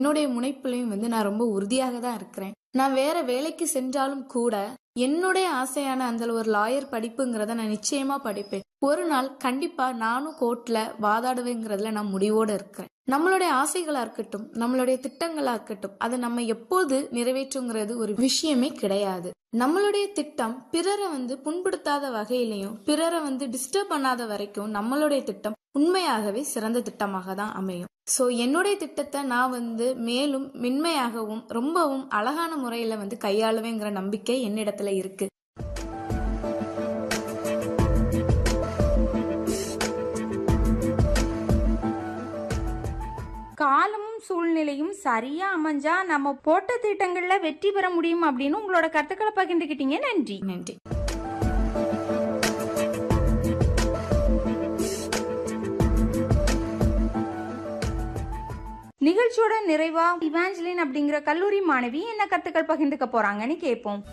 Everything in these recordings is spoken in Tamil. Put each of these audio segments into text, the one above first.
என்னுடைய முனைப்புலையும் வந்து நான் ரொம்ப உறுதியாக தான் இருக்கிறேன் நான் வேற வேலைக்கு சென்றாலும் கூட என்னுடைய ஆசையான அந்த ஒரு லாயர் படிப்புங்கிறத நான் நிச்சயமா படிப்பேன் ஒரு நாள் கண்டிப்பா நானும் கோர்ட்ல வாதாடுவேங்கிறதுல நான் முடிவோட இருக்கிறேன் நம்மளுடைய ஆசைகளா இருக்கட்டும் நம்மளுடைய திட்டங்களா இருக்கட்டும் அதை நம்ம எப்போது நிறைவேற்றுங்கிறது ஒரு விஷயமே கிடையாது நம்மளுடைய திட்டம் பிறரை வந்து புண்படுத்தாத வகையிலையும் பிறரை வந்து டிஸ்டர்ப் பண்ணாத வரைக்கும் நம்மளுடைய திட்டம் உண்மையாகவே சிறந்த திட்டமாக தான் அமையும் ஸோ என்னுடைய திட்டத்தை நான் வந்து மேலும் மென்மையாகவும் ரொம்பவும் அழகான முறையில வந்து கையாளுவேங்கிற நம்பிக்கை என்னிடத்துல இருக்கு காலமும் சூழ்நிலையும் சரியா அமைஞ்சா நம்ம போட்ட திட்டங்கள்ல வெற்றி பெற முடியும் அப்படின்னு உங்களோட கருத்துக்களை பகிர்ந்துக்கிட்டீங்க நன்றி நன்றி நிகழ்ச்சியோட நிறைவா இவாஞ்சலின் அப்படிங்கிற கல்லூரி மாணவி என்ன கருத்துக்கள் பகிர்ந்துக்க போறாங்கன்னு கேட்போம்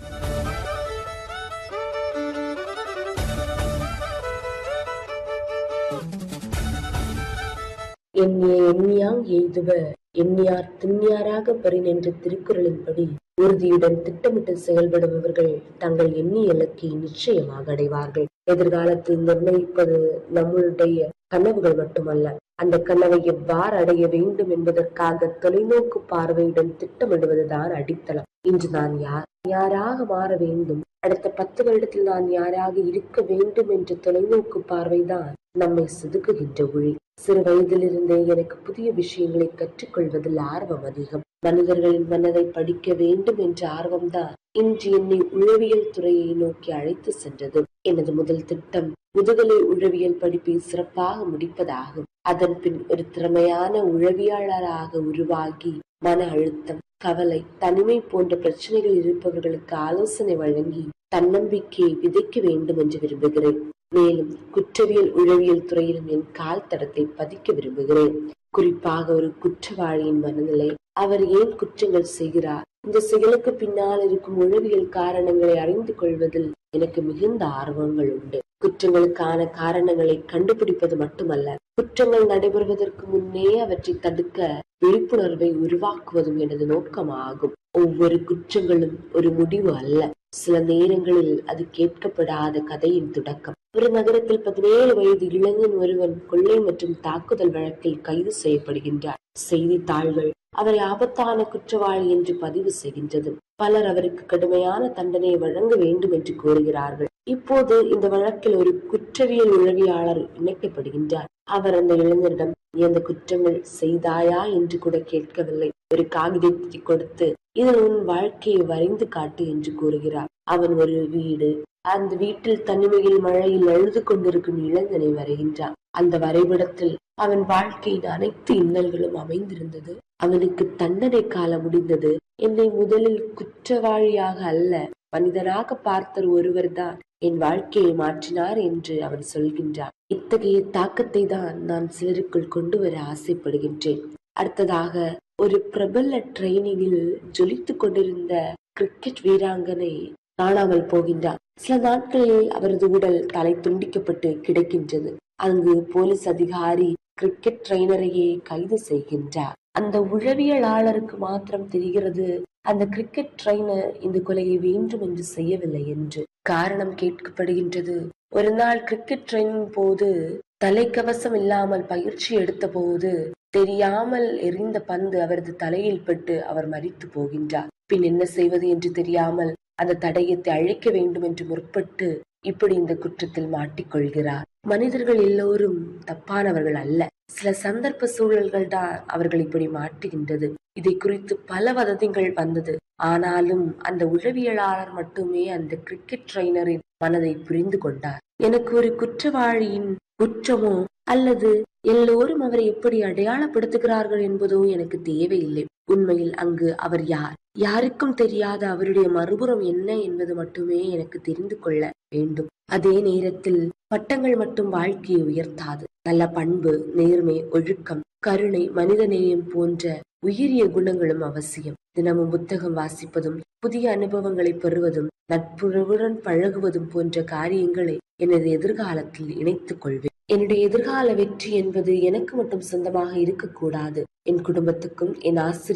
எண்ணிய எண்ணியாங் எய்துவ எண்ணியார் திண்ணியாராக பரின் என்ற திருக்குறளின்படி உறுதியுடன் திட்டமிட்டு செயல்படுபவர்கள் தங்கள் எண்ணிய இலக்கை நிச்சயமாக அடைவார்கள் எதிர்காலத்தில் நிர்ணயிப்பது நம்மளுடைய கனவுகள் மட்டுமல்ல அந்த கனவை எவ்வாறு அடைய வேண்டும் என்பதற்காக தொலைநோக்கு பார்வையுடன் திட்டமிடுவதுதான் அடித்தளம் இன்று நான் யார் யாராக மாற வேண்டும் அடுத்த பத்து வருடத்தில் நான் யாராக இருக்க வேண்டும் என்ற தொலைநோக்கு பார்வைதான் நம்மை செதுக்குகின்ற ஒளி சிறு வயதிலிருந்தே எனக்கு புதிய விஷயங்களை கற்றுக்கொள்வதில் ஆர்வம் அதிகம் மனிதர்களின் மனதை படிக்க வேண்டும் என்ற ஆர்வம்தான் இன்று என்னை உளவியல் துறையை நோக்கி அழைத்து சென்றது எனது முதல் திட்டம் முதுகலை உளவியல் படிப்பை சிறப்பாக முடிப்பதாகும் அதன் பின் ஒரு திறமையான உளவியலாளராக உருவாகி மன அழுத்தம் கவலை தனிமை போன்ற பிரச்சனைகள் இருப்பவர்களுக்கு ஆலோசனை வழங்கி தன்னம்பிக்கையை விதைக்க வேண்டும் என்று விரும்புகிறேன் மேலும் குற்றவியல் உளவியல் துறையிலும் என் கால் தடத்தை பதிக்க விரும்புகிறேன் குறிப்பாக ஒரு குற்றவாளியின் மனநிலை அவர் ஏன் குற்றங்கள் செய்கிறார் இந்த செயலுக்கு பின்னால் இருக்கும் உளவியல் காரணங்களை அறிந்து கொள்வதில் எனக்கு மிகுந்த ஆர்வங்கள் உண்டு குற்றங்களுக்கான காரணங்களை கண்டுபிடிப்பது மட்டுமல்ல குற்றங்கள் நடைபெறுவதற்கு முன்னே அவற்றை தடுக்க விழிப்புணர்வை உருவாக்குவதும் எனது நோக்கமாகும் ஒவ்வொரு குற்றங்களும் ஒரு முடிவு அல்ல சில நேரங்களில் அது கேட்கப்படாத கதையின் தொடக்கம் ஒரு நகரத்தில் பதினேழு வயது இளைஞன் ஒருவன் கொள்ளை மற்றும் தாக்குதல் வழக்கில் கைது செய்யப்படுகின்றார் செய்தித்தாள்கள் அவரை ஆபத்தான குற்றவாளி என்று பதிவு செய்கின்றது பலர் அவருக்கு கடுமையான தண்டனை வழங்க வேண்டும் என்று கோருகிறார்கள் இப்போது இந்த வழக்கில் ஒரு குற்றவியல் உளவியாளர் இணைக்கப்படுகின்றார் அவர் அந்த இளைஞரிடம் நீ அந்த குற்றங்கள் செய்தாயா என்று கூட கேட்கவில்லை ஒரு காகிதத்தை கொடுத்து இதில் உன் வாழ்க்கையை வரைந்து காட்டு என்று கூறுகிறார் அவன் ஒரு வீடு அந்த வீட்டில் தனிமையில் மழையில் அழுது கொண்டிருக்கும் இளைஞனை வரைகின்றான் அந்த வரைபடத்தில் அவன் வாழ்க்கையின் அனைத்து இன்னல்களும் அமைந்திருந்தது அவனுக்கு தண்டனை காலம் முடிந்தது என்னை முதலில் குற்றவாளியாக அல்ல மனிதனாக பார்த்த ஒருவர்தான் என் வாழ்க்கையை மாற்றினார் என்று அவன் சொல்கின்றான் இத்தகைய தாக்கத்தை தான் நான் சிலருக்குள் கொண்டு வர ஆசைப்படுகின்றேன் அடுத்ததாக ஒரு பிரபல ட்ரைனிங்கில் ஜொலித்துக் கொண்டிருந்த கிரிக்கெட் வீராங்கனை காணாமல் போகின்றார் சில நாட்களில் அவரது உடல் தலை துண்டிக்கப்பட்டு கிடைக்கின்றது அங்கு போலீஸ் அதிகாரி கிரிக்கெட் ட்ரைனரையே கைது செய்கின்றார் அந்த உளவியலாளருக்கு மாத்திரம் தெரிகிறது அந்த கிரிக்கெட் ட்ரைனர் இந்த கொலையை வேண்டும் என்று செய்யவில்லை என்று காரணம் கேட்கப்படுகின்றது ஒரு நாள் கிரிக்கெட் ட்ரைனிங் போது தலைக்கவசம் இல்லாமல் பயிற்சி எடுத்த போது தெரியாமல் எரிந்த பந்து அவரது தலையில் பட்டு அவர் மறித்து போகின்றார் பின் என்ன செய்வது என்று தெரியாமல் அந்த தடயத்தை அழிக்க வேண்டும் என்று முற்பட்டு இப்படி இந்த குற்றத்தில் மாட்டிக்கொள்கிறார் மனிதர்கள் எல்லோரும் தப்பானவர்கள் அல்ல சில சந்தர்ப்ப சூழல்கள் தான் அவர்கள் இப்படி மாட்டுகின்றது இதை குறித்து பல வதந்திகள் வந்தது ஆனாலும் அந்த உளவியலாளர் மட்டுமே அந்த கிரிக்கெட் ட்ரைனரின் மனதை புரிந்து கொண்டார் எனக்கு ஒரு குற்றவாளியின் குற்றமோ அல்லது எல்லோரும் அவரை எப்படி அடையாளப்படுத்துகிறார்கள் என்பதோ எனக்கு தேவையில்லை உண்மையில் அங்கு அவர் யார் யாருக்கும் தெரியாத அவருடைய மறுபுறம் என்ன என்பது மட்டுமே எனக்கு தெரிந்து கொள்ள வேண்டும் அதே நேரத்தில் பட்டங்கள் மட்டும் வாழ்க்கையை உயர்த்தாது நல்ல பண்பு நேர்மை ஒழுக்கம் கருணை மனிதநேயம் போன்ற உயரிய குணங்களும் அவசியம் தினமும் புத்தகம் வாசிப்பதும் புதிய அனுபவங்களை பெறுவதும் நட்புறவுடன் பழகுவதும் போன்ற காரியங்களை எனது எதிர்காலத்தில் இணைத்துக் கொள்வேன் என்னுடைய எதிர்கால வெற்றி என்பது எனக்கு மட்டும் சொந்தமாக இருக்கக்கூடாது என் குடும்பத்துக்கும் என் ஆசிரியர்